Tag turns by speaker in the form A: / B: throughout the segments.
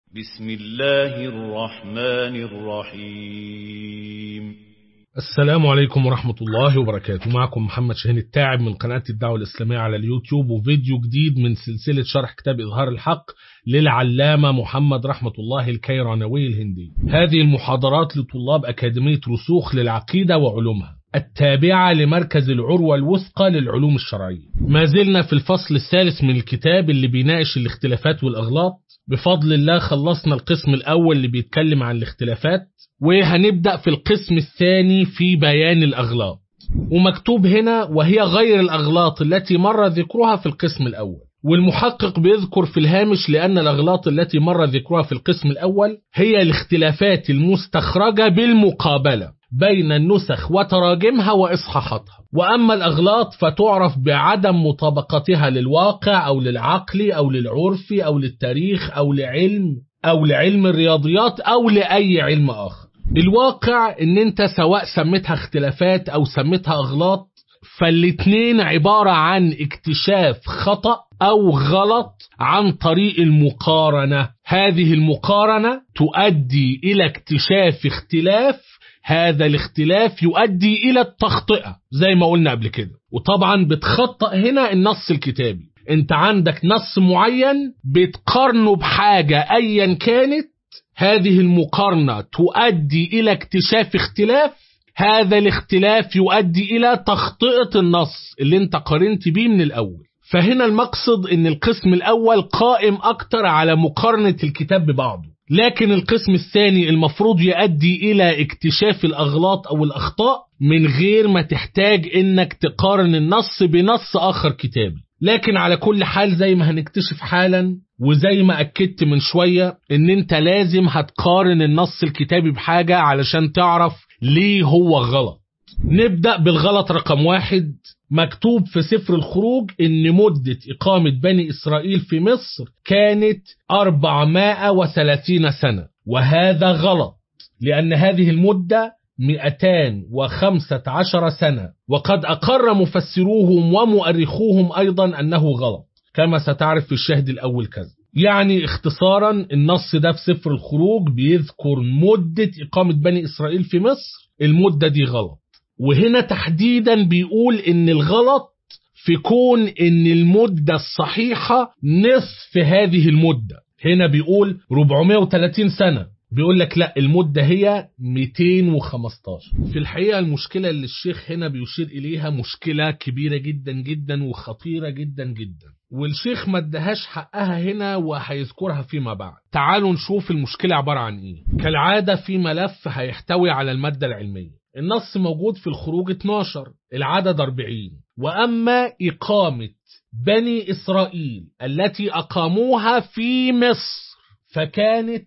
A: بسم الله الرحمن الرحيم
B: السلام عليكم ورحمة الله وبركاته معكم محمد شاهين التاعب من قناة الدعوة الإسلامية على اليوتيوب وفيديو جديد من سلسلة شرح كتاب إظهار الحق للعلامة محمد رحمة الله الكيرانوي الهندي هذه المحاضرات لطلاب أكاديمية رسوخ للعقيدة وعلومها التابعة لمركز العروة الوثقى للعلوم الشرعية ما زلنا في الفصل الثالث من الكتاب اللي بيناقش الاختلافات والأغلاط بفضل الله خلصنا القسم الأول اللي بيتكلم عن الاختلافات وهنبدأ في القسم الثاني في بيان الأغلاط ومكتوب هنا وهي غير الأغلاط التي مر ذكرها في القسم الأول والمحقق بيذكر في الهامش لأن الأغلاط التي مر ذكرها في القسم الأول هي الاختلافات المستخرجة بالمقابلة بين النسخ وتراجمها وإصحاحاتها وأما الأغلاط فتعرف بعدم مطابقتها للواقع أو للعقل أو للعرف أو للتاريخ أو لعلم أو لعلم الرياضيات أو لأي علم آخر الواقع ان انت سواء سميتها اختلافات او سميتها اغلاط فالاتنين عبارة عن اكتشاف خطأ او غلط عن طريق المقارنة هذه المقارنة تؤدي الى اكتشاف اختلاف هذا الاختلاف يؤدي الى التخطئة زي ما قلنا قبل كده وطبعا بتخطأ هنا النص الكتابي انت عندك نص معين بتقارنه بحاجة ايا كانت هذه المقارنة تؤدي إلى اكتشاف اختلاف هذا الاختلاف يؤدي إلى تخطئة النص اللي انت قارنت بيه من الأول فهنا المقصد ان القسم الأول قائم أكتر على مقارنة الكتاب ببعضه لكن القسم الثاني المفروض يؤدي إلى اكتشاف الأغلاط أو الأخطاء من غير ما تحتاج انك تقارن النص بنص آخر كتابي لكن على كل حال زي ما هنكتشف حالا وزي ما أكدت من شوية إن أنت لازم هتقارن النص الكتابي بحاجة علشان تعرف ليه هو غلط نبدأ بالغلط رقم واحد مكتوب في سفر الخروج إن مدة إقامة بني إسرائيل في مصر كانت 430 سنة وهذا غلط لأن هذه المدة 215 سنة وقد أقر مفسروهم ومؤرخوهم أيضا أنه غلط كما ستعرف في الشاهد الأول كذا يعني اختصارا النص ده في سفر الخروج بيذكر مدة إقامة بني إسرائيل في مصر المدة دي غلط وهنا تحديدا بيقول إن الغلط في كون إن المدة الصحيحة نصف هذه المدة هنا بيقول 430 سنة بيقول لك لا المدة هي 215 في الحقيقة المشكلة اللي الشيخ هنا بيشير إليها مشكلة كبيرة جدا جدا وخطيرة جدا جدا والشيخ ما ادهاش حقها هنا وهيذكرها فيما بعد تعالوا نشوف المشكلة عبارة عن ايه كالعادة في ملف هيحتوي على المادة العلمية النص موجود في الخروج 12 العدد 40 وأما إقامة بني إسرائيل التي أقاموها في مصر فكانت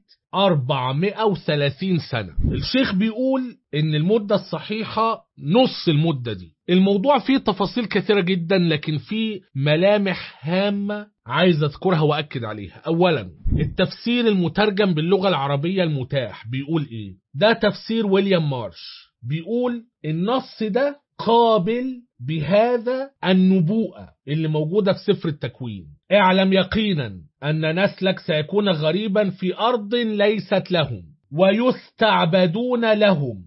B: 430 سنة الشيخ بيقول ان المدة الصحيحة نص المدة دي الموضوع فيه تفاصيل كثيرة جدا لكن فيه ملامح هامة عايز اذكرها واكد عليها اولا التفسير المترجم باللغة العربية المتاح بيقول ايه ده تفسير ويليام مارش بيقول النص ده قابل بهذا النبوءة اللي موجودة في سفر التكوين اعلم يقينا أن نسلك سيكون غريبا في أرض ليست لهم ويستعبدون لهم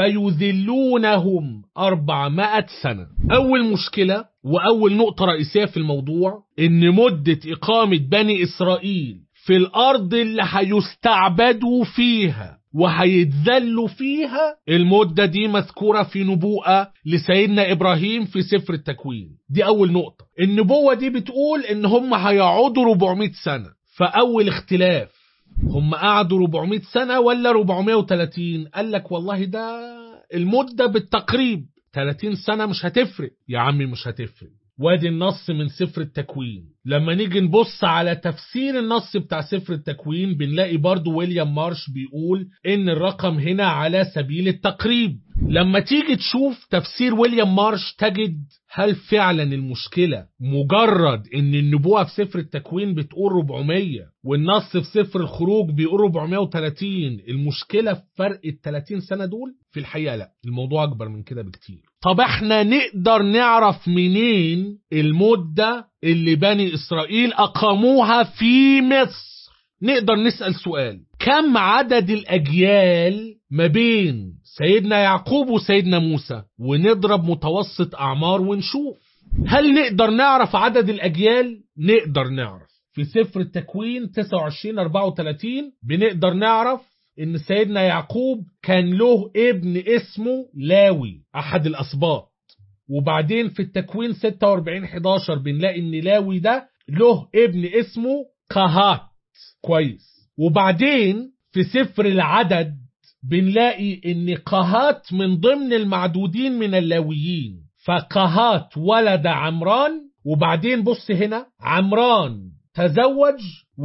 B: فيذلونهم أربعمائة سنة أول مشكلة وأول نقطة رئيسية في الموضوع إن مدة إقامة بني إسرائيل في الأرض اللي هيستعبدوا فيها وهيتذلوا فيها المدة دي مذكورة في نبوءة لسيدنا إبراهيم في سفر التكوين دي أول نقطة النبوة دي بتقول إن هم هيقعدوا 400 سنة فأول اختلاف هم قعدوا 400 سنة ولا 430 قال لك والله ده المدة بالتقريب 30 سنة مش هتفرق يا عمي مش هتفرق وادي النص من سفر التكوين لما نيجي نبص على تفسير النص بتاع سفر التكوين بنلاقي برضو ويليام مارش بيقول ان الرقم هنا على سبيل التقريب لما تيجي تشوف تفسير ويليام مارش تجد هل فعلا المشكلة مجرد ان النبوة في سفر التكوين بتقول 400 والنص في سفر الخروج بيقول 430 المشكلة في فرق ال 30 سنة دول في الحقيقة لا الموضوع اكبر من كده بكتير طب احنا نقدر نعرف منين المدة اللي بني اسرائيل اقاموها في مصر نقدر نسأل سؤال كم عدد الأجيال ما بين سيدنا يعقوب وسيدنا موسى ونضرب متوسط أعمار ونشوف هل نقدر نعرف عدد الأجيال؟ نقدر نعرف في سفر التكوين 29 34 بنقدر نعرف ان سيدنا يعقوب كان له ابن اسمه لاوي احد الاسباط وبعدين في التكوين 46 11 بنلاقي ان لاوي ده له ابن اسمه قهات كويس وبعدين في سفر العدد بنلاقي ان قهات من ضمن المعدودين من اللاويين فقهات ولد عمران وبعدين بص هنا عمران تزوج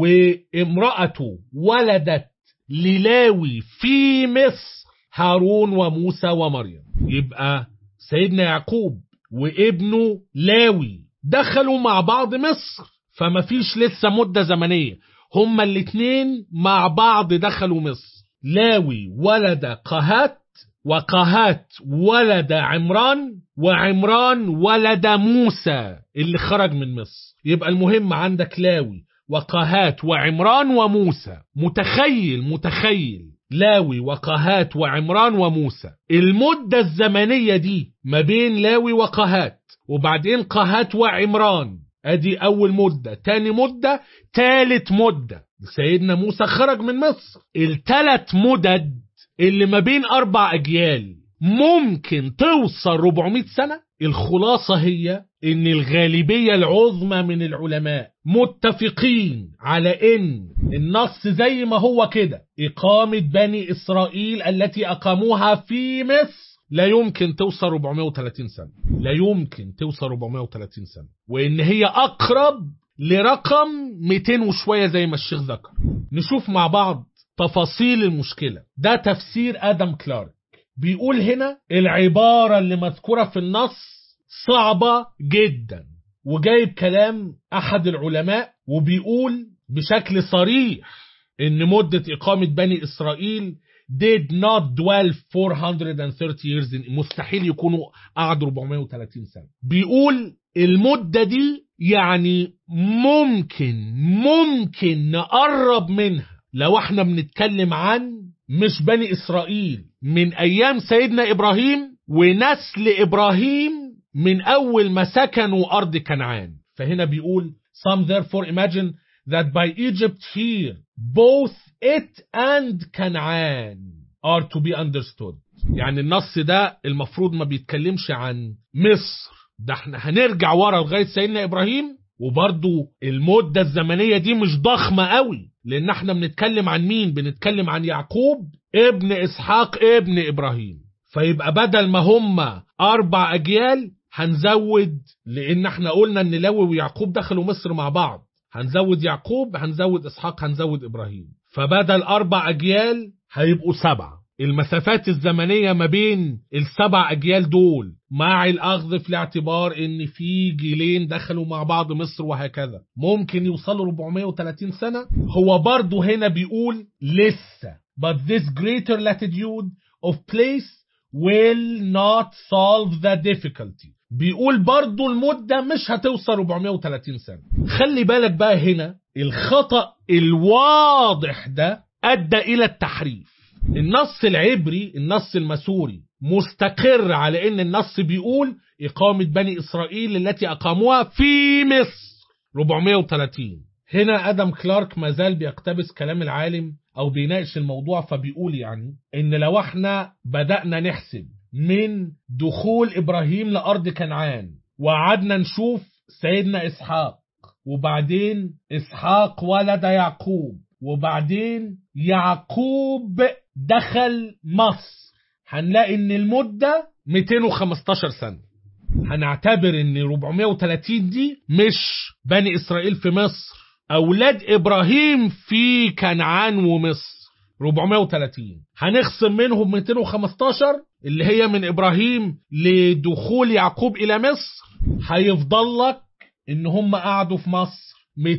B: وامرأته ولدت للاوي في مصر هارون وموسى ومريم يبقى سيدنا يعقوب وابنه لاوي دخلوا مع بعض مصر فما فيش لسه مدة زمنية هما الاتنين مع بعض دخلوا مصر لاوي ولد قهات وقهات ولد عمران وعمران ولد موسى اللي خرج من مصر يبقى المهم عندك لاوي وقهات وعمران وموسى متخيل متخيل لاوي وقهات وعمران وموسى المدة الزمنية دي ما بين لاوي وقهات وبعدين قهات وعمران ادي اول مدة تاني مدة تالت مدة سيدنا موسى خرج من مصر التلات مدد اللي ما بين اربع اجيال ممكن توصل 400 سنة الخلاصة هي ان الغالبية العظمى من العلماء متفقين على ان النص زي ما هو كده اقامة بني اسرائيل التي اقاموها في مصر لا يمكن توصل 430 سنة لا يمكن توصل 430 سنة وان هي اقرب لرقم 200 وشوية زي ما الشيخ ذكر نشوف مع بعض تفاصيل المشكلة ده تفسير ادم كلارك بيقول هنا العبارة اللي مذكورة في النص صعبة جدا وجايب كلام أحد العلماء وبيقول بشكل صريح إن مدة إقامة بني إسرائيل did not dwell 430 years in مستحيل يكونوا قعدوا 430 سنة بيقول المدة دي يعني ممكن ممكن نقرب منها لو احنا بنتكلم عن مش بني إسرائيل من أيام سيدنا إبراهيم ونسل إبراهيم من أول ما سكنوا أرض كنعان فهنا بيقول some therefore imagine that by Egypt here both it and Canaan are to be understood يعني النص ده المفروض ما بيتكلمش عن مصر ده احنا هنرجع ورا لغاية سيدنا إبراهيم وبرضو المدة الزمنية دي مش ضخمة قوي لأن احنا بنتكلم عن مين بنتكلم عن يعقوب ابن إسحاق ابن إبراهيم فيبقى بدل ما هم أربع أجيال هنزود لأن احنا قلنا إن لوي ويعقوب دخلوا مصر مع بعض هنزود يعقوب هنزود إسحاق هنزود إبراهيم فبدل أربع أجيال هيبقوا سبعة المسافات الزمنية ما بين السبع أجيال دول مع الأخذ في الاعتبار إن في جيلين دخلوا مع بعض مصر وهكذا ممكن يوصلوا 430 سنة هو برضو هنا بيقول لسه but this greater latitude of place will not solve the difficulty بيقول برضو المدة مش هتوصل 430 سنة خلي بالك بقى هنا الخطأ الواضح ده أدى إلى التحريف النص العبري النص المسوري مستقر على ان النص بيقول إقامة بني إسرائيل التي أقاموها في مصر 430 هنا أدم كلارك ما زال بيقتبس كلام العالم أو بيناقش الموضوع فبيقول يعني إن لو احنا بدأنا نحسب من دخول إبراهيم لأرض كنعان وقعدنا نشوف سيدنا إسحاق وبعدين إسحاق ولد يعقوب وبعدين يعقوب دخل مصر هنلاقي ان المدة 215 سنة هنعتبر ان 430 دي مش بني اسرائيل في مصر اولاد ابراهيم في كنعان ومصر 430 هنخصم منهم 215 اللي هي من ابراهيم لدخول يعقوب الى مصر هيفضل لك ان هم قعدوا في مصر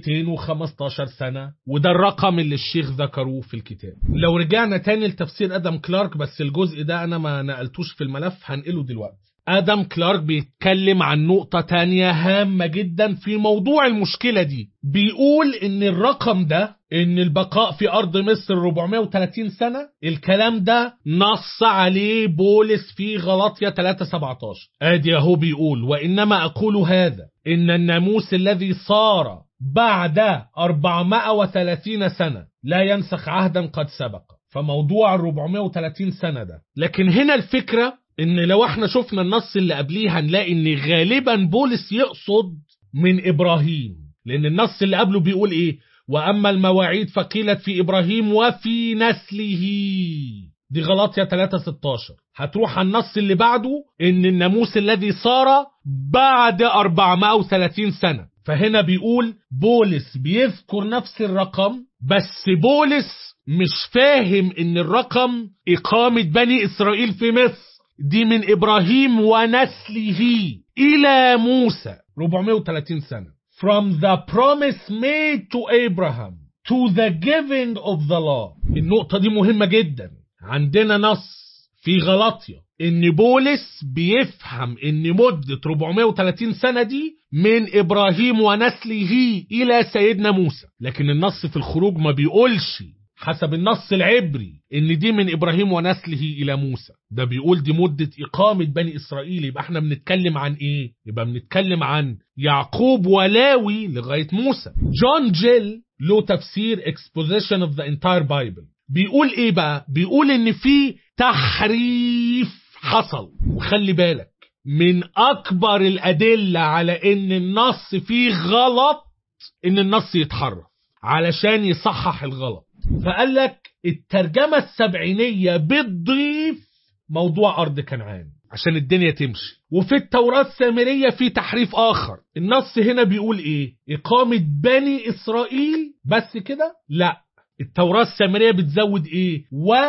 B: 215 سنة وده الرقم اللي الشيخ ذكروه في الكتاب لو رجعنا تاني لتفسير أدم كلارك بس الجزء ده أنا ما نقلتوش في الملف هنقله دلوقتي ادم كلارك بيتكلم عن نقطة تانية هامة جدا في موضوع المشكلة دي بيقول ان الرقم ده ان البقاء في ارض مصر 430 سنة الكلام ده نص عليه بولس في غلطية 317 ادي اهو بيقول وانما اقول هذا ان الناموس الذي صار بعد 430 سنة لا ينسخ عهدا قد سبق فموضوع ال 430 سنة ده لكن هنا الفكرة ان لو احنا شفنا النص اللي قبليه هنلاقي ان غالبا بولس يقصد من ابراهيم لان النص اللي قبله بيقول ايه واما المواعيد فقيلت في ابراهيم وفي نسله دي غلطية 3 16 هتروح على النص اللي بعده ان الناموس الذي صار بعد 430 سنة فهنا بيقول بولس بيذكر نفس الرقم بس بولس مش فاهم ان الرقم اقامة بني اسرائيل في مصر دي من ابراهيم ونسله الى موسى 430 سنة from the promise made to Abraham to the giving of the law النقطة دي مهمة جدا عندنا نص في غلطية ان بولس بيفهم ان مدة 430 سنة دي من ابراهيم ونسله الى سيدنا موسى لكن النص في الخروج ما بيقولش حسب النص العبري ان دي من ابراهيم ونسله الى موسى ده بيقول دي مدة اقامة بني اسرائيل يبقى احنا بنتكلم عن ايه يبقى بنتكلم عن يعقوب ولاوي لغاية موسى جون جيل له تفسير exposition of the entire bible بيقول ايه بقى بيقول ان في تحريف حصل وخلي بالك من اكبر الادلة على ان النص فيه غلط ان النص يتحرف علشان يصحح الغلط فقال لك الترجمة السبعينية بتضيف موضوع أرض كنعان عشان الدنيا تمشي وفي التوراة السامرية في تحريف آخر النص هنا بيقول إيه إقامة بني إسرائيل بس كده لا التوراة السامرية بتزود إيه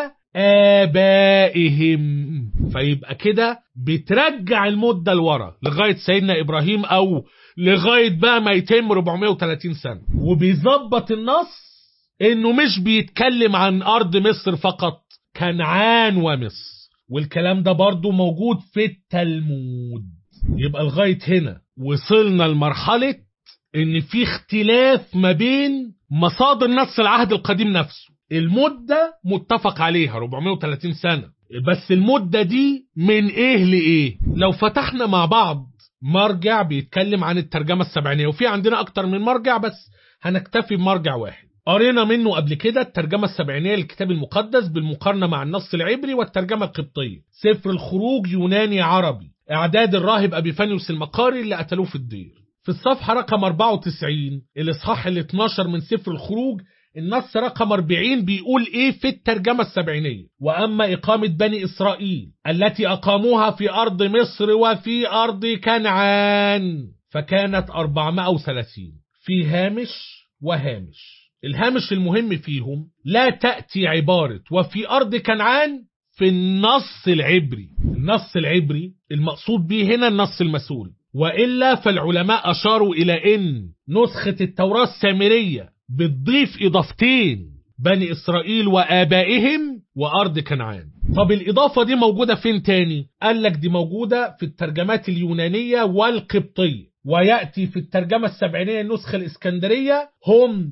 B: وآبائهم فيبقى كده بترجع المدة لورا لغاية سيدنا إبراهيم أو لغاية بقى ما يتم 430 سنة وبيظبط النص انه مش بيتكلم عن ارض مصر فقط كنعان ومصر والكلام ده برضو موجود في التلمود يبقى لغاية هنا وصلنا لمرحلة ان في اختلاف ما بين مصادر نص العهد القديم نفسه المدة متفق عليها 430 سنة بس المدة دي من ايه لايه لو فتحنا مع بعض مرجع بيتكلم عن الترجمة السبعينية وفي عندنا اكتر من مرجع بس هنكتفي بمرجع واحد قرينا منه قبل كده الترجمة السبعينية للكتاب المقدس بالمقارنة مع النص العبري والترجمة القبطية سفر الخروج يوناني عربي إعداد الراهب أبيفانيوس المقاري اللي قتلوه في الدير في الصفحة رقم 94 الإصحاح ال 12 من سفر الخروج النص رقم 40 بيقول ايه في الترجمة السبعينية واما اقامة بني اسرائيل التي اقاموها في ارض مصر وفي ارض كنعان فكانت 430 في هامش وهامش الهامش المهم فيهم لا تأتي عبارة وفي أرض كنعان في النص العبري النص العبري المقصود به هنا النص المسوري وإلا فالعلماء أشاروا إلى أن نسخة التوراة السامرية بتضيف إضافتين بني إسرائيل وآبائهم وأرض كنعان طب الإضافة دي موجودة فين تاني؟ قال لك دي موجودة في الترجمات اليونانية والقبطية ويأتي في الترجمة السبعينية النسخة الإسكندرية هم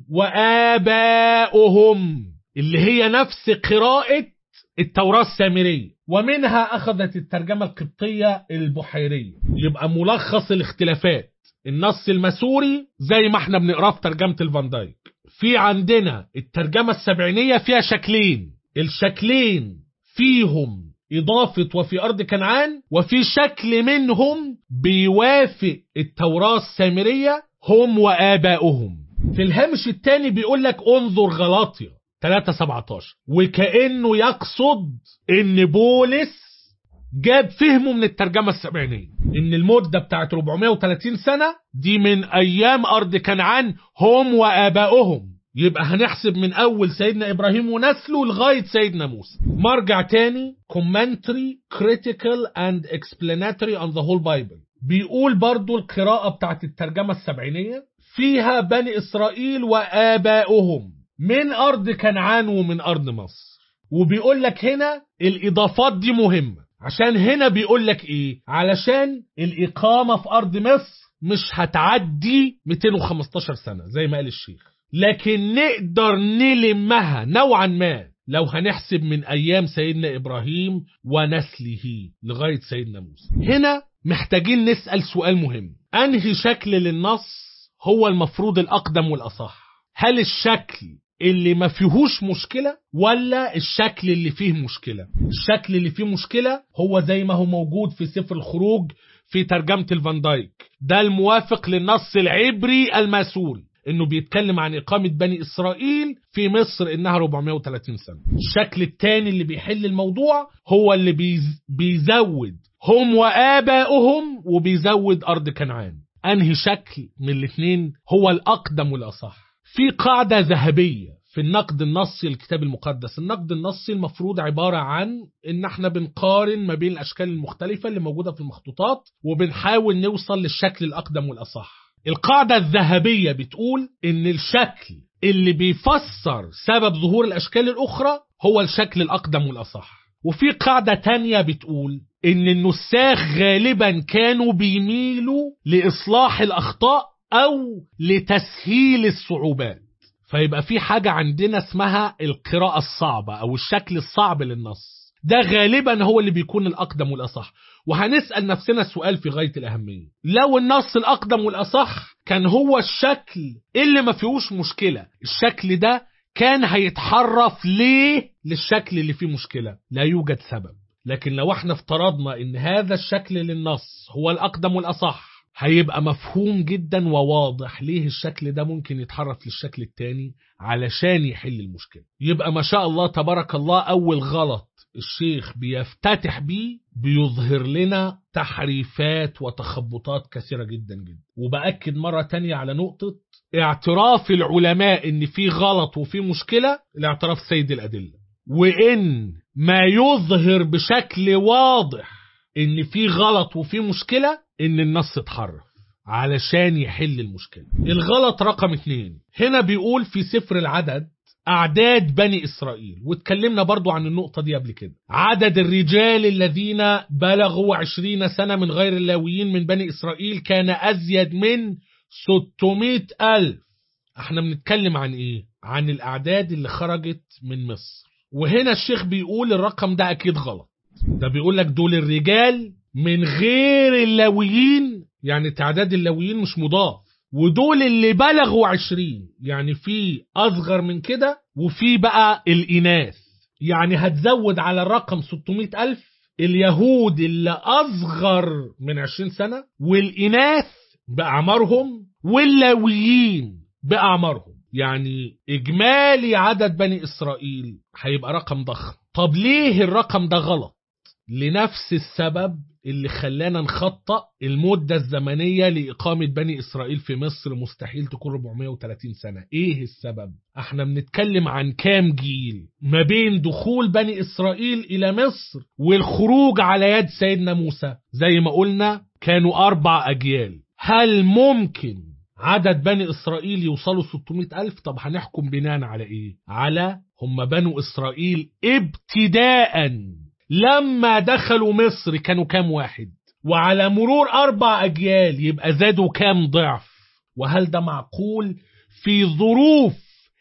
B: وآباؤهم اللي هي نفس قراءة التوراة السامرية ومنها أخذت الترجمة القبطية البحيرية يبقى ملخص الاختلافات النص المسوري زي ما احنا بنقراه في ترجمة الفان دايك في عندنا الترجمة السبعينية فيها شكلين الشكلين فيهم إضافة وفي أرض كنعان وفي شكل منهم بيوافق التوراة السامرية هم وآباؤهم في الهامش الثاني بيقول لك انظر غلاطيا 3:17 وكأنه يقصد إن بولس جاب فهمه من الترجمة السبعينية إن المدة بتاعت 430 سنة دي من أيام أرض كنعان هم وآباؤهم يبقى هنحسب من أول سيدنا إبراهيم ونسله لغاية سيدنا موسى مرجع تاني commentary critical and explanatory on the whole Bible بيقول برضو القراءة بتاعت الترجمة السبعينية فيها بني إسرائيل وآباؤهم من أرض كنعان ومن أرض مصر وبيقول لك هنا الإضافات دي مهمة عشان هنا بيقول لك ايه علشان الإقامة في أرض مصر مش هتعدي 215 سنة زي ما قال الشيخ لكن نقدر نلمها نوعا ما لو هنحسب من أيام سيدنا إبراهيم ونسله لغاية سيدنا موسى هنا محتاجين نسأل سؤال مهم أنهي شكل للنص هو المفروض الأقدم والأصح هل الشكل اللي ما فيهوش مشكلة ولا الشكل اللي فيه مشكلة الشكل اللي فيه مشكلة هو زي ما هو موجود في سفر الخروج في ترجمة الفان دايك ده الموافق للنص العبري الماسوري انه بيتكلم عن اقامة بني اسرائيل في مصر انها 430 سنة الشكل الثاني اللي بيحل الموضوع هو اللي بيز بيزود هم وآباؤهم وبيزود أرض كنعان أنهي شكل من الاثنين هو الأقدم والأصح في قاعدة ذهبية في النقد النصي للكتاب المقدس النقد النصي المفروض عبارة عن ان احنا بنقارن ما بين الاشكال المختلفة اللي موجودة في المخطوطات وبنحاول نوصل للشكل الاقدم والاصح القاعدة الذهبية بتقول ان الشكل اللي بيفسر سبب ظهور الاشكال الاخرى هو الشكل الاقدم والاصح وفي قاعدة تانية بتقول ان النساخ غالبا كانوا بيميلوا لاصلاح الاخطاء او لتسهيل الصعوبات فيبقى في حاجة عندنا اسمها القراءة الصعبة او الشكل الصعب للنص ده غالبا هو اللي بيكون الاقدم والاصح وهنسأل نفسنا سؤال في غاية الأهمية لو النص الأقدم والأصح كان هو الشكل اللي ما فيهوش مشكلة الشكل ده كان هيتحرف ليه للشكل اللي فيه مشكلة لا يوجد سبب لكن لو احنا افترضنا ان هذا الشكل للنص هو الأقدم والأصح هيبقى مفهوم جدا وواضح ليه الشكل ده ممكن يتحرف للشكل التاني علشان يحل المشكلة يبقى ما شاء الله تبارك الله أول غلط الشيخ بيفتتح بيه بيظهر لنا تحريفات وتخبطات كثيرة جدا جدا وبأكد مرة تانية على نقطة اعتراف العلماء ان في غلط وفي مشكلة الاعتراف سيد الأدلة وان ما يظهر بشكل واضح ان في غلط وفي مشكلة ان النص اتحرف علشان يحل المشكلة الغلط رقم اتنين هنا بيقول في سفر العدد أعداد بني إسرائيل واتكلمنا برضو عن النقطة دي قبل كده عدد الرجال الذين بلغوا عشرين سنة من غير اللاويين من بني إسرائيل كان أزيد من 600 ألف احنا بنتكلم عن ايه عن الأعداد اللي خرجت من مصر وهنا الشيخ بيقول الرقم ده أكيد غلط ده بيقول لك دول الرجال من غير اللاويين يعني تعداد اللاويين مش مضاف ودول اللي بلغوا عشرين يعني في أصغر من كده وفي بقى الإناث يعني هتزود على الرقم 600 ألف اليهود اللي أصغر من 20 سنة والإناث بأعمارهم واللاويين بأعمارهم يعني إجمالي عدد بني إسرائيل هيبقى رقم ضخم طب ليه الرقم ده غلط لنفس السبب اللي خلانا نخطأ المدة الزمنية لإقامة بني إسرائيل في مصر مستحيل تكون 430 سنة إيه السبب؟ احنا بنتكلم عن كام جيل ما بين دخول بني إسرائيل إلى مصر والخروج على يد سيدنا موسى زي ما قلنا كانوا أربع أجيال هل ممكن عدد بني إسرائيل يوصلوا 600 ألف طب هنحكم بناء على إيه؟ على هم بنو إسرائيل ابتداءً لما دخلوا مصر كانوا كام واحد وعلى مرور أربع أجيال يبقى زادوا كام ضعف وهل ده معقول في ظروف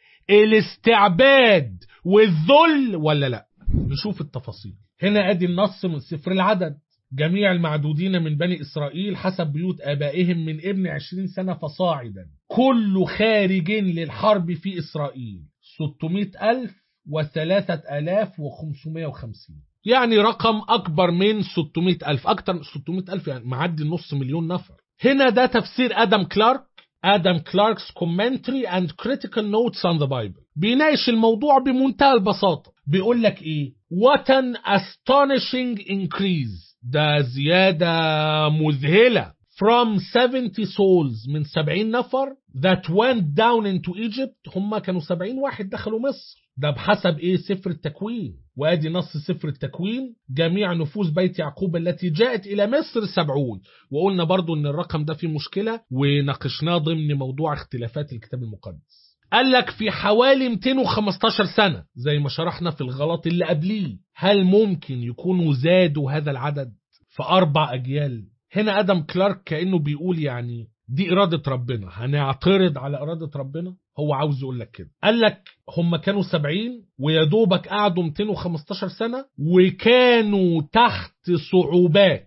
B: الاستعباد والذل ولا لا نشوف التفاصيل هنا ادي النص من سفر العدد جميع المعدودين من بني إسرائيل حسب بيوت آبائهم من ابن عشرين سنة فصاعدا كل خارج للحرب في إسرائيل ستمائة ألف وثلاثة ألاف وخمسمائة وخمسين يعني رقم أكبر من 600 ألف أكتر من 600 ألف يعني معدي نص مليون نفر هنا ده تفسير آدم كلارك آدم كلارك's commentary and critical notes on the Bible بيناقش الموضوع بمنتهى البساطة بيقول لك إيه what an astonishing increase ده زيادة مذهلة from 70 souls من 70 نفر that went down into Egypt هم كانوا 70 واحد دخلوا مصر ده بحسب ايه سفر التكوين وادي نص سفر التكوين جميع نفوس بيت يعقوب التي جاءت الى مصر سبعون وقلنا برضو ان الرقم ده فيه مشكلة وناقشناه ضمن موضوع اختلافات الكتاب المقدس قال لك في حوالي 215 سنة زي ما شرحنا في الغلط اللي قبليه هل ممكن يكونوا زادوا هذا العدد في أربع أجيال هنا أدم كلارك كأنه بيقول يعني دي إرادة ربنا هنعترض على إرادة ربنا هو عاوز يقول لك كده قال لك هم كانوا 70 ويا دوبك قعدوا 215 سنة وكانوا تحت صعوبات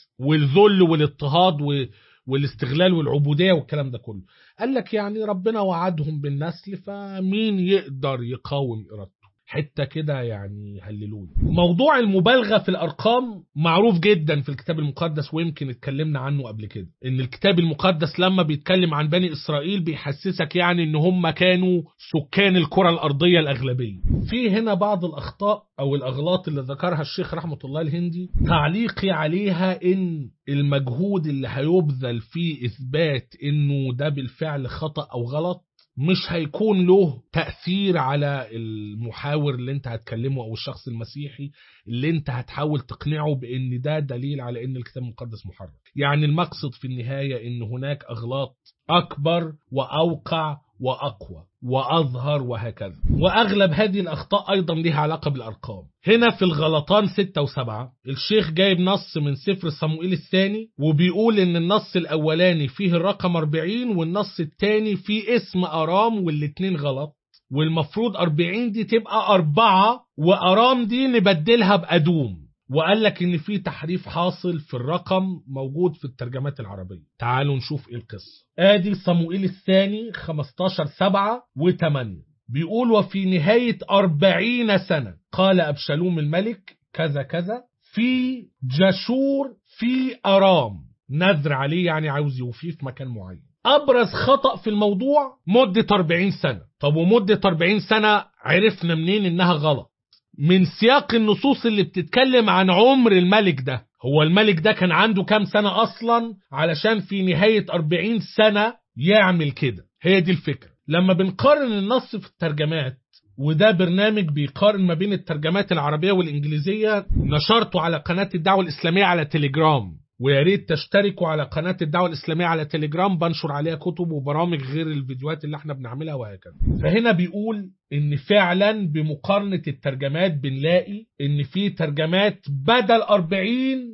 B: والذل والاضطهاد و... والاستغلال والعبودية والكلام ده كله قال لك يعني ربنا وعدهم بالنسل فمين يقدر يقاوم إرادته حتة كده يعني هللوني موضوع المبالغة في الأرقام معروف جدا في الكتاب المقدس ويمكن اتكلمنا عنه قبل كده إن الكتاب المقدس لما بيتكلم عن بني إسرائيل بيحسسك يعني إن هم كانوا سكان الكرة الأرضية الأغلبية في هنا بعض الأخطاء أو الأغلاط اللي ذكرها الشيخ رحمة الله الهندي تعليقي عليها إن المجهود اللي هيبذل في إثبات إنه ده بالفعل خطأ أو غلط مش هيكون له تأثير على المحاور اللي انت هتكلمه او الشخص المسيحي اللي انت هتحاول تقنعه بان ده دليل على ان الكتاب المقدس محرف يعني المقصد في النهاية ان هناك اغلاط اكبر واوقع واقوى واظهر وهكذا واغلب هذه الاخطاء ايضا لها علاقة بالارقام هنا في الغلطان 6 و7 الشيخ جايب نص من سفر صموئيل الثاني وبيقول ان النص الاولاني فيه الرقم 40 والنص الثاني فيه اسم ارام والاتنين غلط والمفروض 40 دي تبقى أربعة وأرام دي نبدلها بأدوم وقال لك ان في تحريف حاصل في الرقم موجود في الترجمات العربية تعالوا نشوف ايه القصة ادي صموئيل الثاني 15 7 و8 بيقول وفي نهاية أربعين سنة قال أبشالوم الملك كذا كذا في جشور في أرام نذر عليه يعني عاوز يوفيه في مكان معين أبرز خطأ في الموضوع مدة 40 سنة طب ومدة 40 سنة عرفنا منين إنها غلط من سياق النصوص اللي بتتكلم عن عمر الملك ده هو الملك ده كان عنده كام سنة أصلا علشان في نهاية 40 سنة يعمل كده هي دي الفكرة لما بنقارن النص في الترجمات وده برنامج بيقارن ما بين الترجمات العربية والإنجليزية نشرته على قناة الدعوة الإسلامية على تليجرام ويا ريت تشتركوا على قناة الدعوة الإسلامية على تليجرام بنشر عليها كتب وبرامج غير الفيديوهات اللي احنا بنعملها وهكذا فهنا بيقول ان فعلا بمقارنة الترجمات بنلاقي ان في ترجمات بدل 40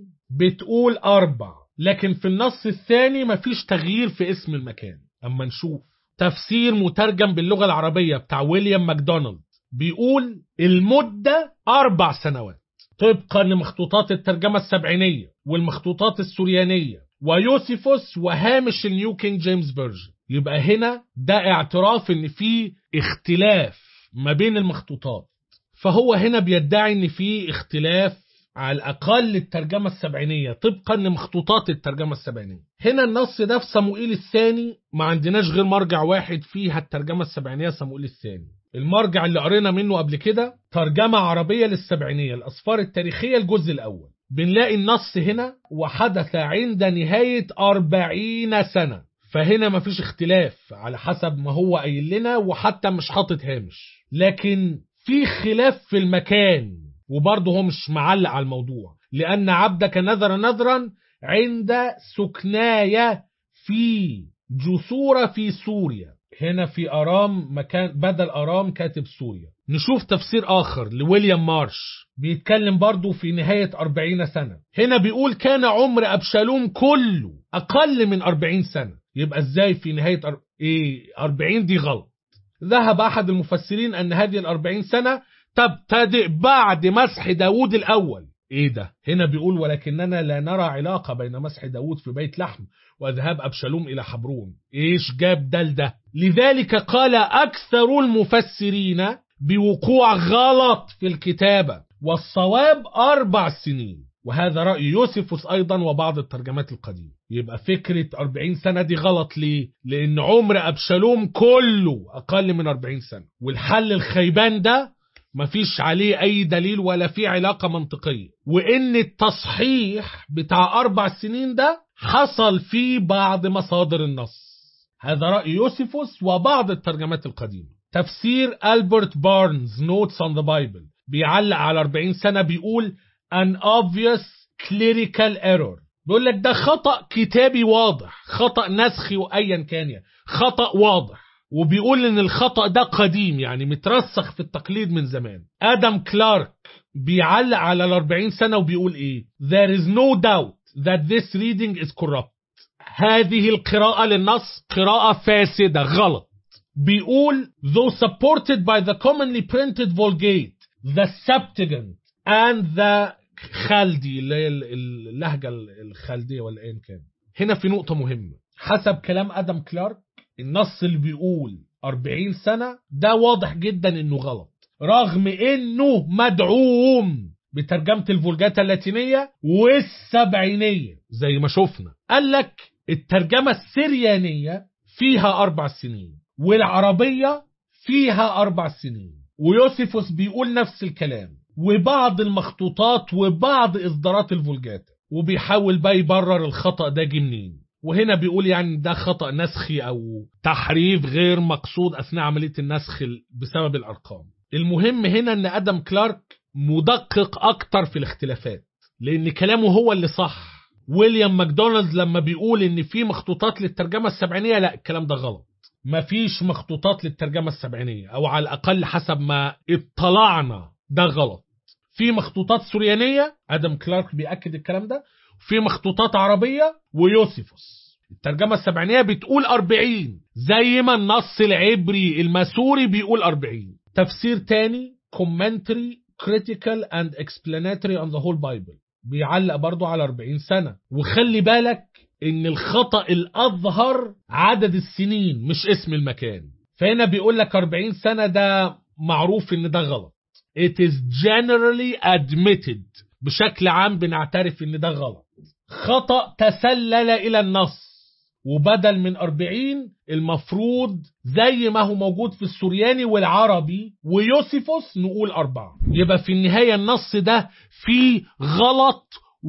B: بتقول أربع لكن في النص الثاني مفيش تغيير في اسم المكان أما نشوف تفسير مترجم باللغة العربية بتاع ويليام ماكدونالد بيقول المدة أربع سنوات طبقا لمخطوطات الترجمة السبعينية والمخطوطات السوريانية ويوسيفوس وهامش النيو كينج جيمس فيرجن يبقى هنا ده اعتراف ان في اختلاف ما بين المخطوطات فهو هنا بيدعي ان في اختلاف على الاقل الترجمة السبعينية طبقا لمخطوطات الترجمة السبعينية هنا النص ده في صموئيل الثاني ما عندناش غير مرجع واحد فيها الترجمة السبعينية صموئيل الثاني المرجع اللي قرينا منه قبل كده ترجمة عربية للسبعينية الأسفار التاريخية الجزء الأول بنلاقي النص هنا وحدث عند نهاية أربعين سنة فهنا مفيش اختلاف على حسب ما هو قايل لنا وحتى مش حاطط هامش لكن في خلاف في المكان وبرضه هو مش معلق على الموضوع لأن عبدك نذر نذرا عند سكناية في جسورة في سوريا هنا في أرام مكان بدل أرام كاتب سوريا نشوف تفسير آخر لويليام مارش بيتكلم برضو في نهاية أربعين سنة هنا بيقول كان عمر أبشالوم كله أقل من أربعين سنة يبقى إزاي في نهاية أر... إيه أربعين دي غلط ذهب أحد المفسرين أن هذه الأربعين سنة تبتدئ بعد مسح داود الأول ايه ده هنا بيقول ولكننا لا نرى علاقة بين مسح داود في بيت لحم وذهاب أبشالوم إلى حبرون إيش جاب ده لده لذلك قال أكثر المفسرين بوقوع غلط في الكتابة والصواب أربع سنين وهذا رأي يوسفوس أيضا وبعض الترجمات القديمة يبقى فكرة 40 سنة دي غلط ليه؟ لأن عمر أبشالوم كله أقل من 40 سنة والحل الخيبان ده مفيش عليه أي دليل ولا في علاقة منطقية وإن التصحيح بتاع أربع سنين ده حصل في بعض مصادر النص هذا رأي يوسفوس وبعض الترجمات القديمة تفسير ألبرت بارنز Notes on the Bible بيعلق على 40 سنة بيقول an obvious clerical error بيقول لك ده خطأ كتابي واضح خطأ نسخي وأيا كان يعني خطأ واضح وبيقول ان الخطأ ده قديم يعني مترسخ في التقليد من زمان ادم كلارك بيعلق على ال 40 سنة وبيقول ايه there is no doubt that this reading is corrupt هذه القراءة للنص قراءة فاسدة غلط بيقول though supported by the commonly printed Vulgate the Septuagint and the خلدي اللي هي ال- ال- اللهجة الخلدية ولا ايا كان هنا في نقطة مهمة حسب كلام ادم كلارك النص اللي بيقول 40 سنة ده واضح جدا انه غلط رغم انه مدعوم بترجمة الفولجاتا اللاتينية والسبعينية زي ما شفنا قال لك الترجمة السريانية فيها أربع سنين والعربية فيها أربع سنين ويوسيفوس بيقول نفس الكلام وبعض المخطوطات وبعض إصدارات الفولجاتا وبيحاول بقى يبرر الخطأ ده جه منين وهنا بيقول يعني ده خطأ نسخي أو تحريف غير مقصود أثناء عملية النسخ بسبب الأرقام المهم هنا أن أدم كلارك مدقق أكتر في الاختلافات لأن كلامه هو اللي صح ويليام ماكدونالد لما بيقول ان في مخطوطات للترجمه السبعينيه لا الكلام ده غلط مفيش مخطوطات للترجمه السبعينيه او على الاقل حسب ما اطلعنا ده غلط في مخطوطات سوريانيه ادم كلارك بياكد الكلام ده في مخطوطات عربيه ويوسيفوس الترجمه السبعينيه بتقول 40 زي ما النص العبري الماسوري بيقول 40 تفسير تاني commentary critical and explanatory on the whole bible بيعلق برضو على 40 سنة وخلي بالك ان الخطأ الاظهر عدد السنين مش اسم المكان فهنا بيقول لك 40 سنة ده معروف ان ده غلط it is generally admitted بشكل عام بنعترف ان ده غلط خطأ تسلل الى النص وبدل من 40 المفروض زي ما هو موجود في السورياني والعربي ويوسيفوس نقول أربعة يبقى في النهاية النص ده فيه غلط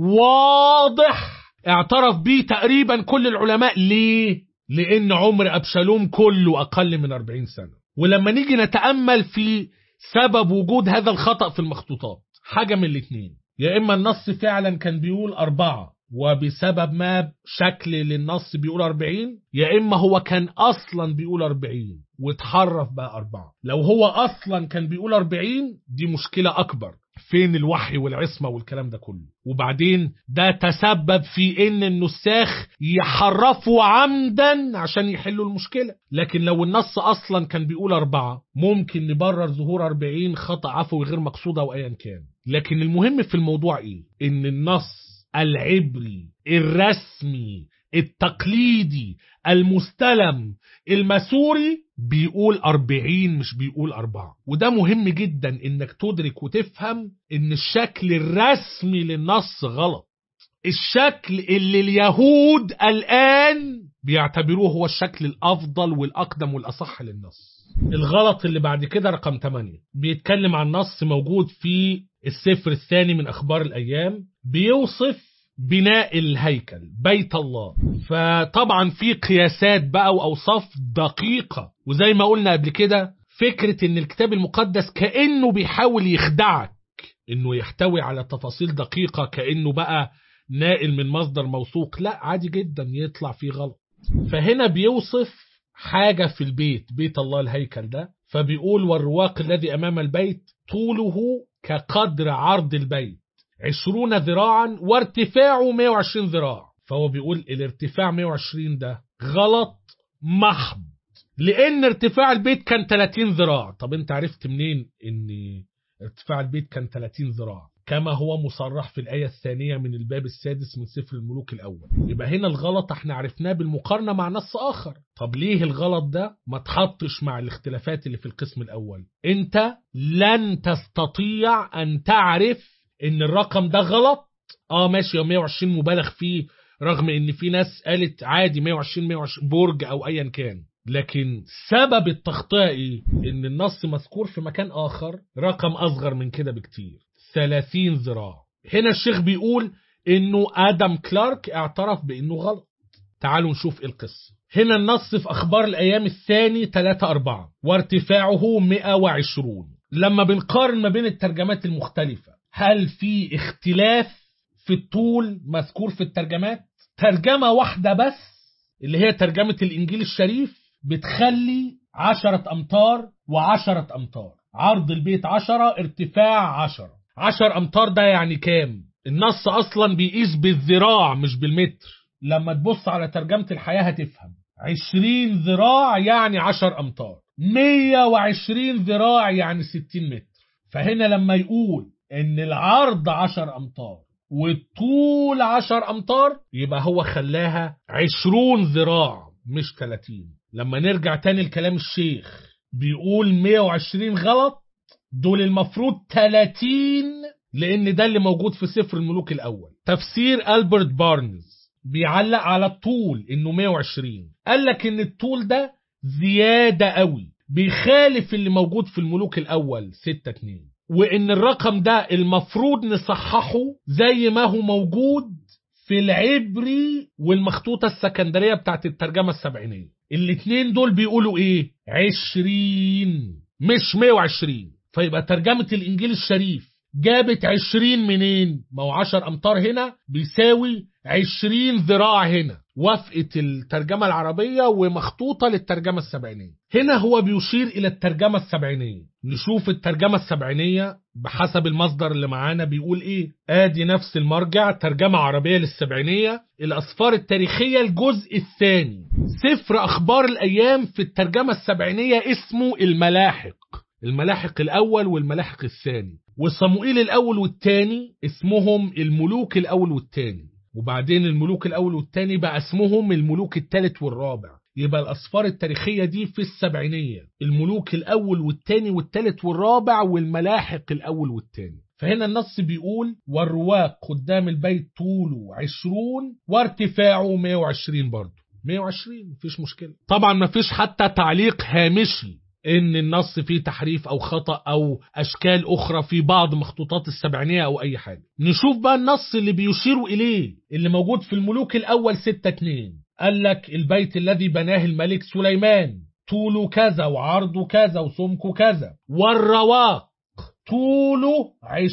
B: واضح اعترف بيه تقريبا كل العلماء ليه؟ لأن عمر أبشالوم كله أقل من 40 سنة ولما نيجي نتأمل في سبب وجود هذا الخطأ في المخطوطات حاجة من الاتنين يا إما النص فعلا كان بيقول أربعة وبسبب ما شكل للنص بيقول 40 يا إما هو كان أصلا بيقول 40 واتحرف بقى أربعة لو هو أصلا كان بيقول 40 دي مشكلة أكبر فين الوحي والعصمة والكلام ده كله وبعدين ده تسبب في ان النساخ يحرفوا عمدا عشان يحلوا المشكلة لكن لو النص اصلا كان بيقول اربعة ممكن نبرر ظهور 40 خطأ عفوي غير مقصود او ايا كان لكن المهم في الموضوع ايه ان النص العبري الرسمي التقليدي المستلم المسوري بيقول أربعين مش بيقول أربعة وده مهم جدا إنك تدرك وتفهم إن الشكل الرسمي للنص غلط الشكل اللي اليهود الآن بيعتبروه هو الشكل الأفضل والأقدم والأصح للنص الغلط اللي بعد كده رقم 8 بيتكلم عن نص موجود في السفر الثاني من أخبار الأيام بيوصف بناء الهيكل بيت الله فطبعا في قياسات بقى وأوصاف دقيقة وزي ما قلنا قبل كده فكرة ان الكتاب المقدس كأنه بيحاول يخدعك انه يحتوي على تفاصيل دقيقة كأنه بقى نائل من مصدر موثوق لا عادي جدا يطلع فيه غلط فهنا بيوصف حاجة في البيت بيت الله الهيكل ده فبيقول والرواق الذي أمام البيت طوله كقدر عرض البيت عشرون ذراعا وارتفاعه 120 ذراع فهو بيقول الارتفاع 120 ده غلط محض لان ارتفاع البيت كان 30 ذراع طب انت عرفت منين ان ارتفاع البيت كان 30 ذراع كما هو مصرح في الآية الثانية من الباب السادس من سفر الملوك الأول يبقى هنا الغلط احنا عرفناه بالمقارنة مع نص آخر طب ليه الغلط ده ما تحطش مع الاختلافات اللي في القسم الأول انت لن تستطيع أن تعرف ان الرقم ده غلط اه ماشي 120 مبالغ فيه رغم ان في ناس قالت عادي 120 120 برج او ايا كان لكن سبب التخطئة ايه ان النص مذكور في مكان اخر رقم اصغر من كده بكتير 30 ذراع هنا الشيخ بيقول انه ادم كلارك اعترف بانه غلط تعالوا نشوف ايه القصه هنا النص في اخبار الايام الثاني 3 4 وارتفاعه 120 لما بنقارن ما بين الترجمات المختلفه هل في اختلاف في الطول مذكور في الترجمات ترجمة واحدة بس اللي هي ترجمة الإنجيل الشريف بتخلي عشرة أمتار وعشرة أمتار عرض البيت عشرة ارتفاع عشرة عشر أمتار ده يعني كام؟ النص أصلا بيقيس بالذراع مش بالمتر لما تبص على ترجمة الحياة هتفهم عشرين ذراع يعني عشر أمتار مية وعشرين ذراع يعني ستين متر فهنا لما يقول إن العرض عشر أمتار والطول عشر أمتار يبقى هو خلاها عشرون ذراع مش تلاتين لما نرجع تاني لكلام الشيخ بيقول 120 غلط دول المفروض 30 لان ده اللي موجود في سفر الملوك الاول تفسير البرت بارنز بيعلق على الطول انه 120 قال لك ان الطول ده زيادة قوي بيخالف اللي موجود في الملوك الاول 6 2 وان الرقم ده المفروض نصححه زي ما هو موجود في العبري والمخطوطة السكندرية بتاعت الترجمة السبعينية الاتنين دول بيقولوا ايه عشرين مش مية وعشرين فيبقى ترجمة الانجيل الشريف جابت عشرين منين ما هو عشر امتار هنا بيساوي عشرين ذراع هنا وافقت الترجمة العربية ومخطوطة للترجمة السبعينية هنا هو بيشير إلى الترجمة السبعينية نشوف الترجمة السبعينية بحسب المصدر اللي معانا بيقول إيه آدي نفس المرجع ترجمة عربية للسبعينية الأسفار التاريخية الجزء الثاني سفر أخبار الأيام في الترجمة السبعينية اسمه الملاحق الملاحق الأول والملاحق الثاني وصموئيل الأول والثاني اسمهم الملوك الأول والثاني وبعدين الملوك الأول والثاني بقى اسمهم الملوك الثالث والرابع يبقى الأسفار التاريخية دي في السبعينية الملوك الأول والثاني والثالث والرابع والملاحق الأول والثاني فهنا النص بيقول والرواق قدام البيت طوله عشرون وارتفاعه 120 برضه 120 مفيش مشكلة طبعا مفيش حتى تعليق هامشي ان النص فيه تحريف او خطأ او اشكال اخرى في بعض مخطوطات السبعينية او اي حاجة نشوف بقى النص اللي بيشير اليه اللي موجود في الملوك الاول 6 2 قال لك البيت الذي بناه الملك سليمان طوله كذا وعرضه كذا وسمكه كذا والرواق طوله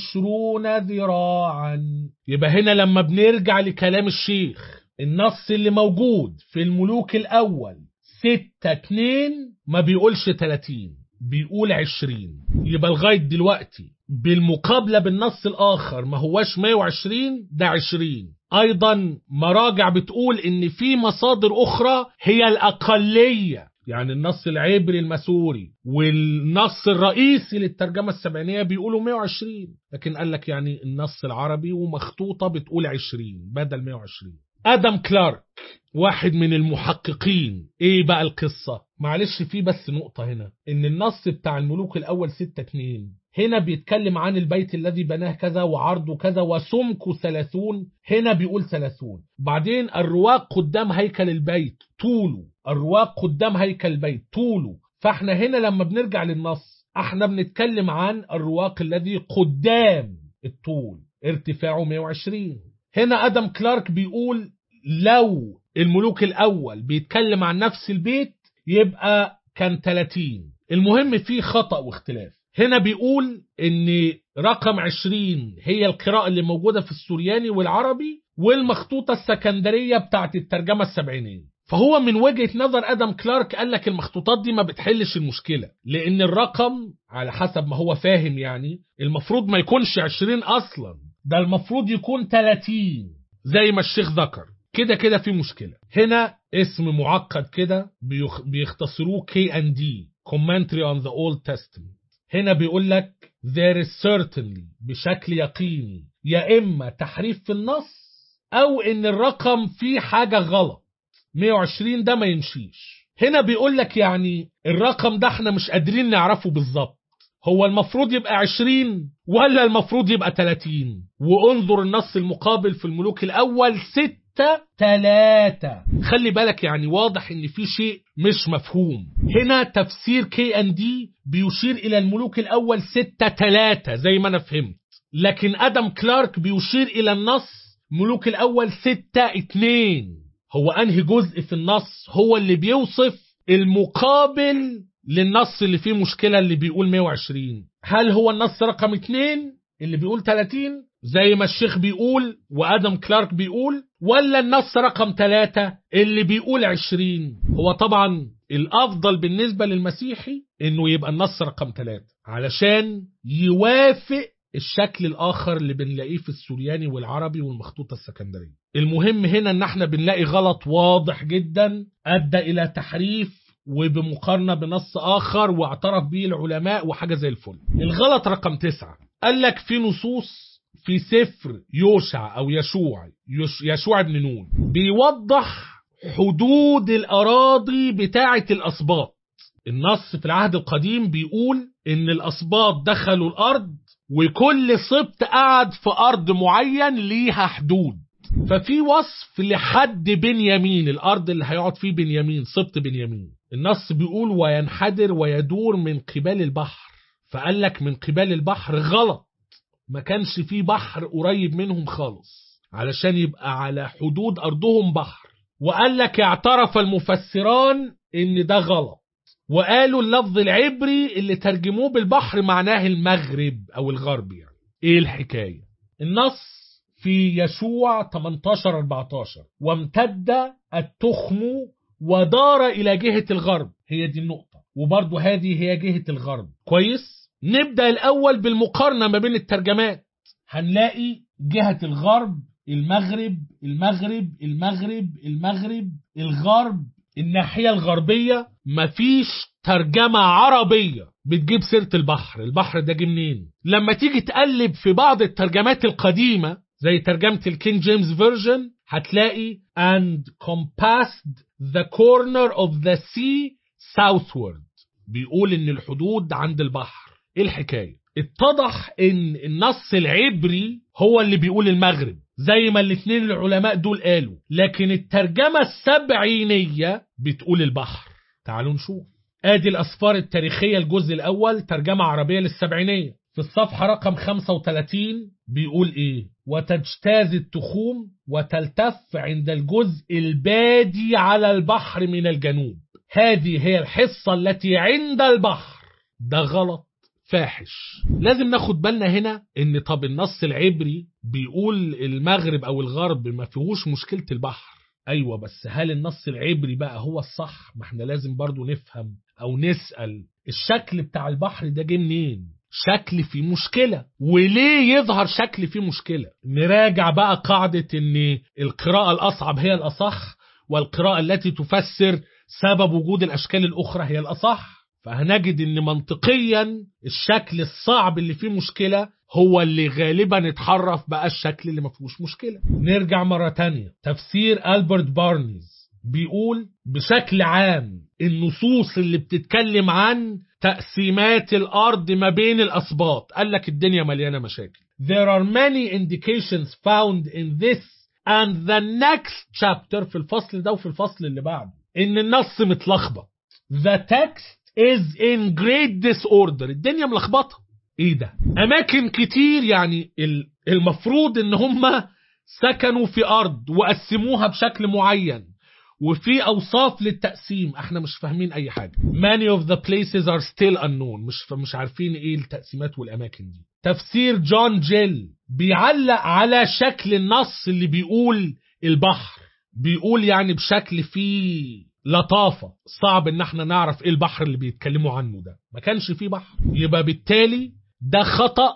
B: عشرون ذراعا يبقى هنا لما بنرجع لكلام الشيخ النص اللي موجود في الملوك الأول ستة اتنين ما بيقولش تلاتين بيقول عشرين يبقى لغاية دلوقتي بالمقابلة بالنص الآخر ما هواش 120 ده 20 أيضا مراجع بتقول إن في مصادر أخرى هي الأقلية يعني النص العبري المسوري والنص الرئيسي للترجمة السبعينية بيقولوا 120 لكن قال لك يعني النص العربي ومخطوطة بتقول 20 بدل 120 ادم كلارك واحد من المحققين ايه بقى القصة معلش في بس نقطة هنا ان النص بتاع الملوك الاول 6 2 هنا بيتكلم عن البيت الذي بناه كذا وعرضه كذا وسمكه ثلاثون هنا بيقول ثلاثون بعدين الرواق قدام هيكل البيت طوله الرواق قدام هيكل البيت طوله فاحنا هنا لما بنرجع للنص احنا بنتكلم عن الرواق الذي قدام الطول ارتفاعه 120 هنا ادم كلارك بيقول لو الملوك الاول بيتكلم عن نفس البيت يبقى كان 30 المهم في خطأ واختلاف هنا بيقول ان رقم 20 هي القراءة اللي موجودة في السورياني والعربي والمخطوطة السكندرية بتاعت الترجمة السبعينية فهو من وجهة نظر ادم كلارك قال لك المخطوطات دي ما بتحلش المشكلة لان الرقم على حسب ما هو فاهم يعني المفروض ما يكونش 20 اصلا ده المفروض يكون 30 زي ما الشيخ ذكر كده كده في مشكلة هنا اسم معقد كده بيخ... بيختصروه كي ان دي commentary on the Old Testament هنا بيقول لك there is certainly بشكل يقيني يا إما تحريف في النص أو إن الرقم فيه حاجة غلط 120 ده ما يمشيش هنا بيقول لك يعني الرقم ده احنا مش قادرين نعرفه بالظبط هو المفروض يبقى 20 ولا المفروض يبقى 30 وانظر النص المقابل في الملوك الأول 6 3 خلي بالك يعني واضح ان في شيء مش مفهوم هنا تفسير كي ان دي بيشير الى الملوك الاول 6 3 زي ما انا فهمت لكن ادم كلارك بيشير الى النص ملوك الاول 6 2 هو انهي جزء في النص هو اللي بيوصف المقابل للنص اللي فيه مشكلة اللي بيقول 120 هل هو النص رقم 2 اللي بيقول 30 زي ما الشيخ بيقول وادم كلارك بيقول ولا النص رقم ثلاثة اللي بيقول عشرين هو طبعا الأفضل بالنسبة للمسيحي إنه يبقى النص رقم ثلاثة علشان يوافق الشكل الآخر اللي بنلاقيه في السورياني والعربي والمخطوطة السكندرية المهم هنا إن احنا بنلاقي غلط واضح جدا أدى إلى تحريف وبمقارنة بنص آخر واعترف به العلماء وحاجة زي الفل الغلط رقم تسعة قال لك في نصوص في سفر يوشع أو يشوع يش يشوع بن نون بيوضح حدود الأراضي بتاعة الأسباط النص في العهد القديم بيقول إن الأسباط دخلوا الأرض وكل سبط قعد في أرض معين ليها حدود ففي وصف لحد بنيامين الأرض اللي هيقعد فيه بنيامين سبط بنيامين النص بيقول وينحدر ويدور من قبال البحر فقال لك من قبال البحر غلط ما كانش فيه بحر قريب منهم خالص علشان يبقى على حدود أرضهم بحر وقال لك اعترف المفسران ان ده غلط وقالوا اللفظ العبري اللي ترجموه بالبحر معناه المغرب او الغرب يعني ايه الحكاية النص في يشوع 18 14 وامتد التخم ودار الى جهة الغرب هي دي النقطة وبرضه هذه هي جهة الغرب كويس نبدأ الاول بالمقارنة ما بين الترجمات هنلاقي جهة الغرب المغرب المغرب المغرب المغرب الغرب الناحية الغربية مفيش ترجمة عربية بتجيب سيرة البحر البحر ده جه منين لما تيجي تقلب في بعض الترجمات القديمة زي ترجمة الكينج جيمس فيرجن هتلاقي and compassed the corner of the sea southward بيقول ان الحدود عند البحر ايه الحكاية اتضح ان النص العبري هو اللي بيقول المغرب زي ما الاثنين العلماء دول قالوا لكن الترجمة السبعينية بتقول البحر تعالوا نشوف ادي الاسفار التاريخية الجزء الاول ترجمة عربية للسبعينية في الصفحة رقم 35 بيقول ايه وتجتاز التخوم وتلتف عند الجزء البادي على البحر من الجنوب هذه هي الحصة التي عند البحر ده غلط فاحش لازم ناخد بالنا هنا ان طب النص العبري بيقول المغرب او الغرب ما فيهوش مشكلة البحر ايوه بس هل النص العبري بقى هو الصح ما احنا لازم برضو نفهم او نسأل الشكل بتاع البحر ده جه منين شكل فيه مشكلة وليه يظهر شكل فيه مشكلة نراجع بقى قاعدة ان القراءة الاصعب هي الاصح والقراءة التي تفسر سبب وجود الاشكال الاخرى هي الاصح فهنجد ان منطقيا الشكل الصعب اللي فيه مشكلة هو اللي غالبا اتحرف بقى الشكل اللي ما فيهوش مشكلة نرجع مرة تانية تفسير ألبرت بارنيز بيقول بشكل عام النصوص اللي بتتكلم عن تقسيمات الأرض ما بين الأسباط قال لك الدنيا مليانة مشاكل There are many indications found in this and the next chapter في الفصل ده وفي الفصل اللي بعده إن النص متلخبط The text is in great disorder الدنيا ملخبطة ايه ده اماكن كتير يعني المفروض ان هم سكنوا في ارض وقسموها بشكل معين وفي اوصاف للتقسيم احنا مش فاهمين اي حاجه many of the places are still unknown مش مش عارفين ايه التقسيمات والاماكن دي تفسير جون جيل بيعلق على شكل النص اللي بيقول البحر بيقول يعني بشكل فيه لطافة صعب ان احنا نعرف ايه البحر اللي بيتكلموا عنه ده ما كانش فيه بحر يبقى بالتالي ده خطأ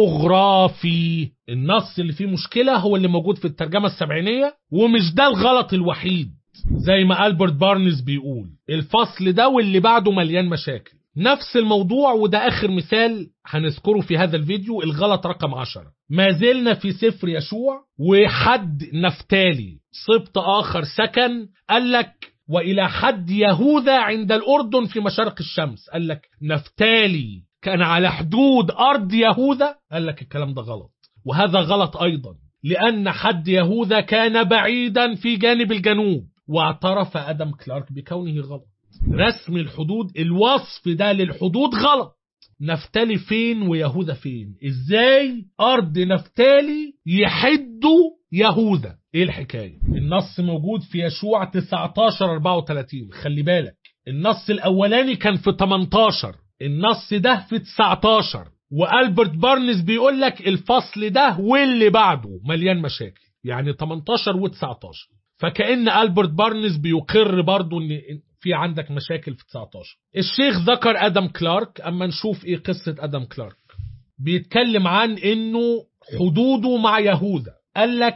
B: جغرافي النص اللي فيه مشكلة هو اللي موجود في الترجمة السبعينية ومش ده الغلط الوحيد زي ما ألبرت بارنز بيقول الفصل ده واللي بعده مليان مشاكل نفس الموضوع وده آخر مثال هنذكره في هذا الفيديو الغلط رقم عشرة ما زلنا في سفر يشوع وحد نفتالي سبط آخر سكن قال لك وإلى حد يهوذا عند الأردن في مشارق الشمس قال لك نفتالي كان على حدود أرض يهوذا قال لك الكلام ده غلط وهذا غلط أيضا لأن حد يهوذا كان بعيدا في جانب الجنوب واعترف أدم كلارك بكونه غلط رسم الحدود الوصف ده للحدود غلط نفتالي فين ويهوذا فين ازاي ارض نفتالي يحدوا يهوذا ايه الحكايه النص موجود في يشوع 19 34 خلي بالك النص الاولاني كان في 18 النص ده في 19 والبرت بارنز بيقول لك الفصل ده واللي بعده مليان مشاكل يعني 18 و19 فكأن ألبرت بارنز بيقر برضو ان في عندك مشاكل في 19 الشيخ ذكر ادم كلارك اما نشوف ايه قصة ادم كلارك بيتكلم عن انه حدوده مع يهوذا قال لك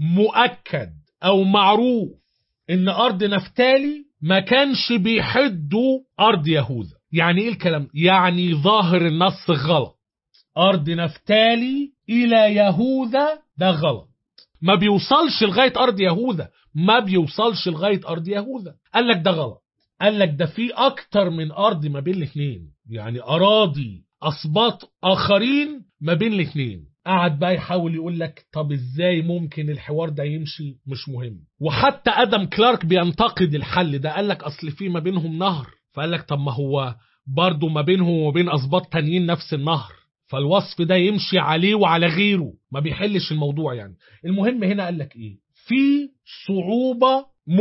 B: مؤكد او معروف ان ارض نفتالي ما كانش بيحدوا ارض يهوذا يعني ايه الكلام يعني ظاهر النص غلط ارض نفتالي الى يهوذا ده غلط ما بيوصلش لغايه ارض يهوذا ما بيوصلش لغايه ارض يهوذا قال لك ده غلط قال لك ده في اكتر من ارض ما بين الاثنين يعني اراضي اسباط اخرين ما بين الاثنين قعد بقى يحاول يقول لك طب ازاي ممكن الحوار ده يمشي مش مهم وحتى ادم كلارك بينتقد الحل ده قال لك اصل في ما بينهم نهر فقال لك طب ما هو برضه ما بينهم وبين اسباط تانيين نفس النهر فالوصف ده يمشي عليه وعلى غيره ما بيحلش الموضوع يعني المهم هنا قال لك ايه في صعوبة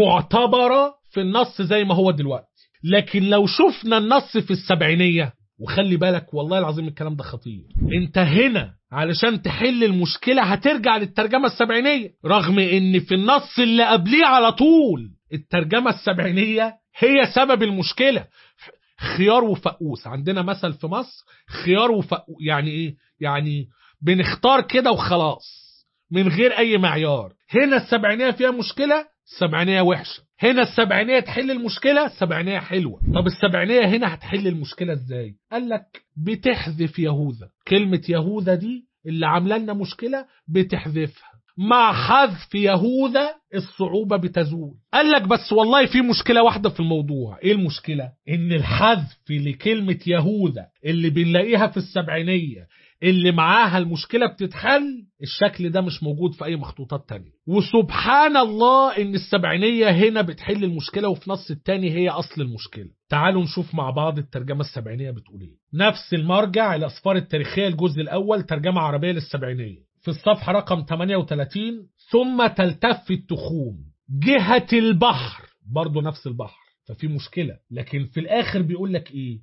B: معتبرة في النص زي ما هو دلوقتي لكن لو شفنا النص في السبعينية وخلي بالك والله العظيم الكلام ده خطير انت هنا علشان تحل المشكلة هترجع للترجمة السبعينية رغم ان في النص اللي قبليه على طول الترجمة السبعينية هي سبب المشكلة خيار وفقوس عندنا مثل في مصر خيار وفقوس يعني ايه يعني بنختار كده وخلاص من غير اي معيار هنا السبعينية فيها مشكلة السبعينية وحشة هنا السبعينية تحل المشكلة السبعينية حلوة طب السبعينية هنا هتحل المشكلة ازاي قال لك بتحذف يهوذا كلمة يهوذا دي اللي عامله لنا مشكلة بتحذفها مع حذف يهوذا الصعوبة بتزول قال لك بس والله في مشكلة واحدة في الموضوع ايه المشكلة ان الحذف لكلمة يهوذا اللي بنلاقيها في السبعينية اللي معاها المشكلة بتتحل الشكل ده مش موجود في أي مخطوطات تانية وسبحان الله إن السبعينية هنا بتحل المشكلة وفي نص التاني هي أصل المشكلة تعالوا نشوف مع بعض الترجمة السبعينية بتقول إيه نفس المرجع الأسفار التاريخية الجزء الأول ترجمة عربية للسبعينية في الصفحة رقم 38 ثم تلتف التخوم جهة البحر برضو نفس البحر ففي مشكلة لكن في الآخر بيقول لك إيه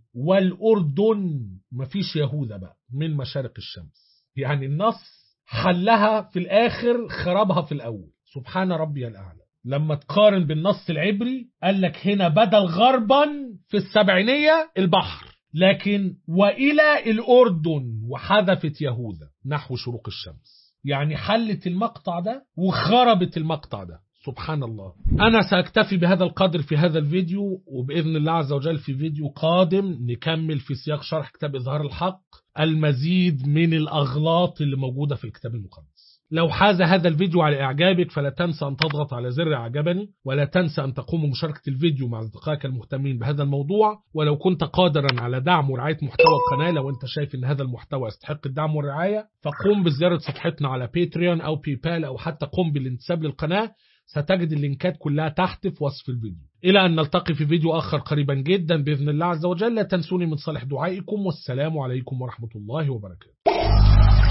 B: والأردن مفيش يهوذا بقى من مشارق الشمس يعني النص حلها في الآخر خربها في الأول سبحان ربي الأعلى لما تقارن بالنص العبري قال لك هنا بدل غربا في السبعينية البحر لكن وإلى الأردن وحذفت يهوذا نحو شروق الشمس يعني حلت المقطع ده وخربت المقطع ده سبحان الله أنا سأكتفي بهذا القدر في هذا الفيديو وبإذن الله عز وجل في فيديو قادم نكمل في سياق شرح كتاب إظهار الحق المزيد من الأغلاط اللي موجودة في الكتاب المقدس لو حاز هذا الفيديو على إعجابك فلا تنسى أن تضغط على زر إعجبني ولا تنسى أن تقوم بمشاركة الفيديو مع أصدقائك المهتمين بهذا الموضوع ولو كنت قادرا على دعم ورعاية محتوى القناة لو أنت شايف أن هذا المحتوى يستحق الدعم والرعاية فقوم بزيارة صفحتنا على باتريون أو بيبال أو حتى قم بالانتساب للقناة ستجد اللينكات كلها تحت في وصف الفيديو إلى أن نلتقي في فيديو آخر قريبا جدا بإذن الله عز وجل لا تنسوني من صالح دعائكم والسلام عليكم ورحمة الله وبركاته